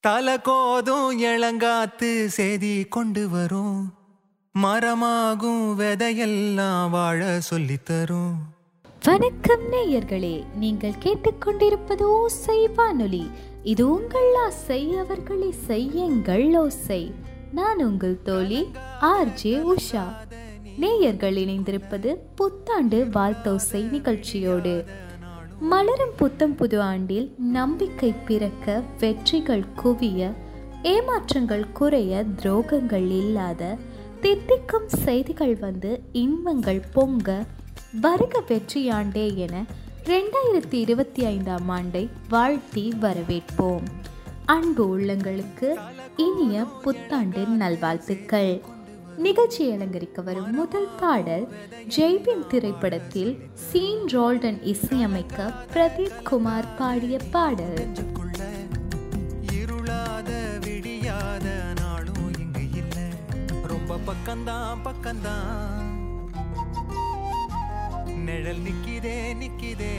தலை கோதும் இளங்காத்து செய்தி கொண்டு வரும் மரமாகும் விதையெல்லாம் வாழ சொல்லித் தரும் வணக்கம் நேயர்களே நீங்கள் கேட்டுக்கொண்டிருப்பது ஓசை வானொலி இது உங்கள் ஆசை அவர்களை செய்யுங்கள் ஓசை நான் உங்கள் தோழி ஆர்ஜே உஷா நேயர்கள் இணைந்திருப்பது புத்தாண்டு வாழ்த்தோசை நிகழ்ச்சியோடு மலரும் புத்தம் புது ஆண்டில் நம்பிக்கை பிறக்க வெற்றிகள் குவிய ஏமாற்றங்கள் குறைய துரோகங்கள் இல்லாத தித்திக்கும் செய்திகள் வந்து இன்பங்கள் பொங்க வருக வெற்றியாண்டே என ரெண்டாயிரத்தி இருபத்தி ஐந்தாம் ஆண்டை வாழ்த்தி வரவேற்போம் அன்பு உள்ளங்களுக்கு இனிய புத்தாண்டு நல்வாழ்த்துக்கள் நிகழ்ச்சி அலங்கரிக்க வரும் முதல் பாடல் ஜெய்பின் திரைப்படத்தில் சீன் ரோல்டன் இசையமைக்க பிரதீப் குமார் பாடிய பாடல் நெஞ்சுக்குள்ள இருளாத விடியாத நாளும் இங்கு இல்ல ரொம்ப பக்கம்தான் பக்கம்தான் நிழல் நிக்கிதே நிக்கிதே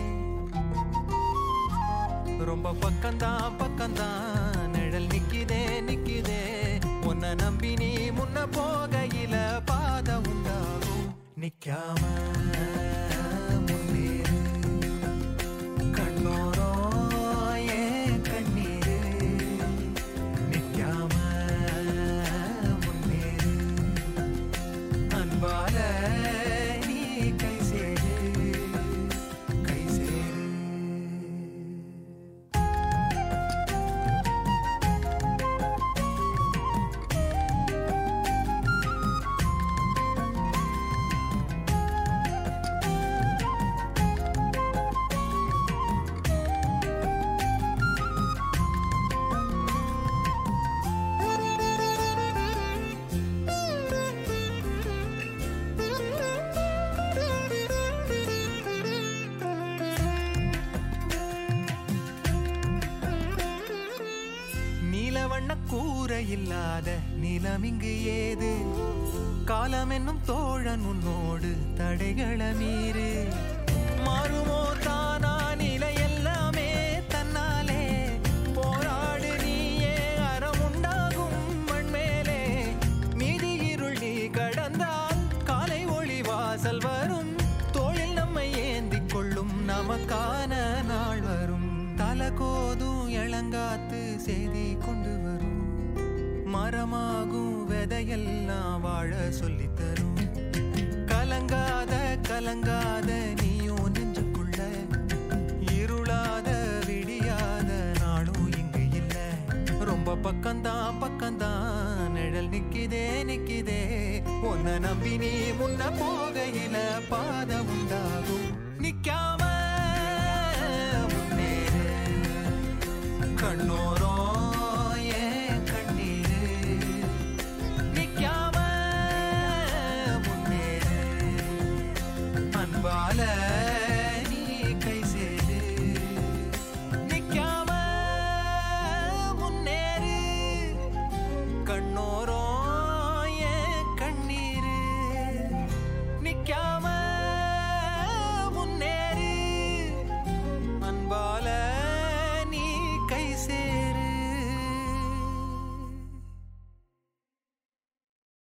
ரொம்ப பக்கம்தான் பக்கம்தான் நிழல் நிக்கிதே நிக்கிதே உன்னை நம்பி நீ முன்ன போகையில பாத உண்டாகும் நிக்காம முன்னேறு கண்ணோரோ ஏன் கண்ணீரு நிக்காம முன்னேறு அன்பால நீ கை சேரு கை சேரு நீலவண்ண கூரை இல்லாத நிலம் இங்கு ஏது காலம் என்னும் தோழன் உன்னோடு தடைகள மீறு மாறுமோ தானா நிலை எல்லாமே தன்னாலே போராடு நீயே அறம் உண்டாகும் மண்மேலே மீதி இருள் நீ கடந்தால் காலை ஒளி வாசல் வரும் தோளில் நம்மை ஏந்திக் கொள்ளும் நமக்கான நாள் வரும் தலகோதும் இளங்காத்து செய்தி கொண்டு வரும் மரமாகும் விதையெல்லாம் வாழ சொல்லித் தரும் கலங்காத கலங்காத நீயும் நெஞ்சுக்குள்ள இருளாத விடியாத நாளும் இங்கு இல்ல ரொம்ப பக்கம்தான் பக்கம்தான் நிழல் நிக்கிதே நிக்கிதே உன்னை நம்பி நீ முன்ன போகையில பாத உண்டாகும் நிக்காம முன்னேறு கண்ணோர